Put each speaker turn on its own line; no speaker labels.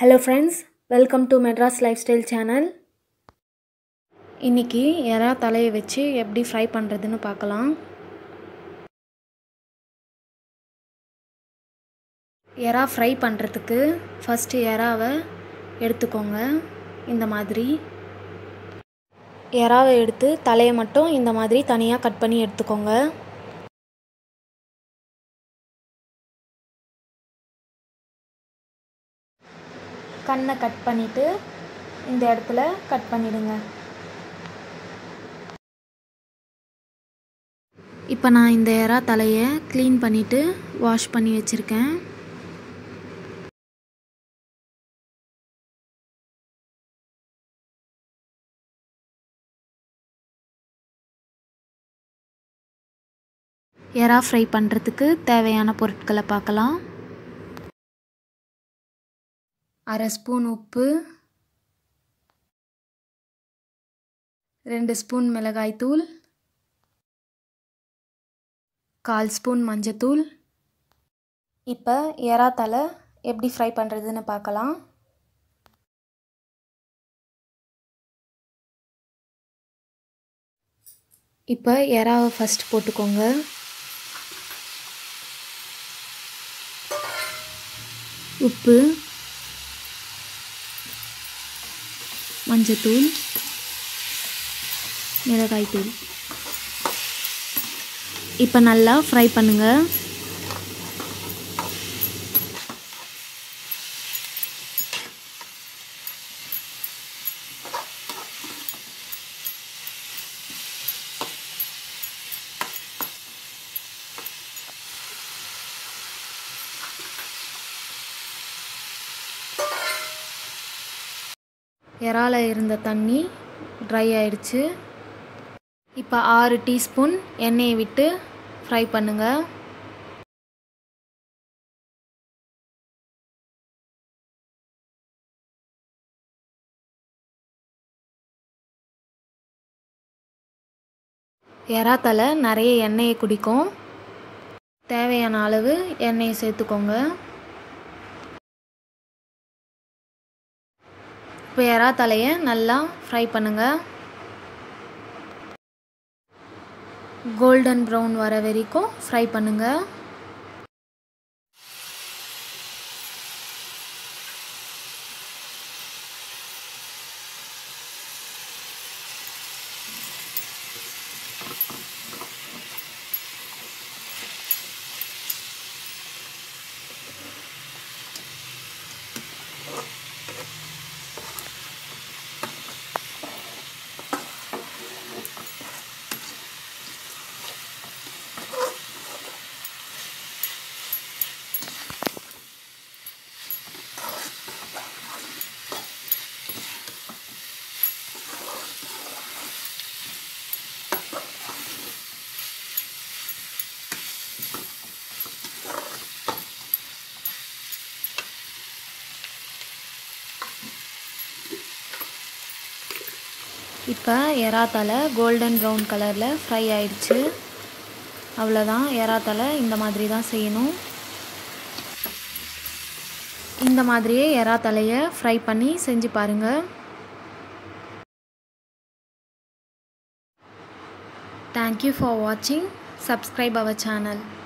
hello friends welcome to Madras life style channel இன்றைக்கி எறா தலையை வச்சு எப்படி ஃப்ரை பண்ணுறதுன்னு பார்க்கலாம் எறா ஃப்ரை பண்ணுறதுக்கு ஃபஸ்ட்டு எறாவை எடுத்துக்கோங்க இந்த மாதிரி எறாவை எடுத்து தலையை மட்டும் இந்த மாதிரி தனியாக கட் பண்ணி எடுத்துக்கோங்க கண்ணை கட் பண்ணிவிட்டு இந்த இடத்துல கட் பண்ணிடுங்க இப்போ நான் இந்த எறா தலையை க்ளீன் பண்ணிவிட்டு வாஷ் பண்ணி வச்சுருக்கேன் எறா ஃப்ரை பண்ணுறதுக்கு தேவையான பொருட்களை பார்க்கலாம் அரை ஸ்பூன் உப்பு ரெண்டு ஸ்பூன் மிளகாய்த்தூள் கால் ஸ்பூன் மஞ்சத்தூள் இப்போ எறா தலை எப்படி ஃப்ரை பண்ணுறதுன்னு பார்க்கலாம் இப்போ எறாவை ஃபஸ்ட் போட்டுக்கோங்க உப்பு மஞ்சத்தூள் மிளகாய்த்தூள் இப்போ நல்லா ஃப்ரை பண்ணுங்கள் இறால இருந்த தண்ணி ட்ரை ஆயிடுச்சு இப்போ ஆறு டீஸ்பூன் எண்ணெயை விட்டு ஃப்ரை பண்ணுங்கள் எறா தலை நிறைய எண்ணெயை குடிக்கும் தேவையான அளவு எண்ணெயை சேர்த்துக்கோங்க இப்போ எறா தலையை நல்லா ஃப்ரை பண்ணுங்கள் கோல்டன் ப்ரௌன் வர வரைக்கும் ஃப்ரை பண்ணுங்கள் இப்போ எறா தலை கோல்டன் ப்ரௌன் கலரில் ஃப்ரை ஆயிடுச்சு அவ்வளோதான் எறா தலை இந்த மாதிரி தான் செய்யணும் இந்த மாதிரியே எறா தலையை ஃப்ரை பண்ணி செஞ்சு பாருங்கள் தேங்க்யூ ஃபார் வாட்சிங் சப்ஸ்கிரைப் அவர் சேனல்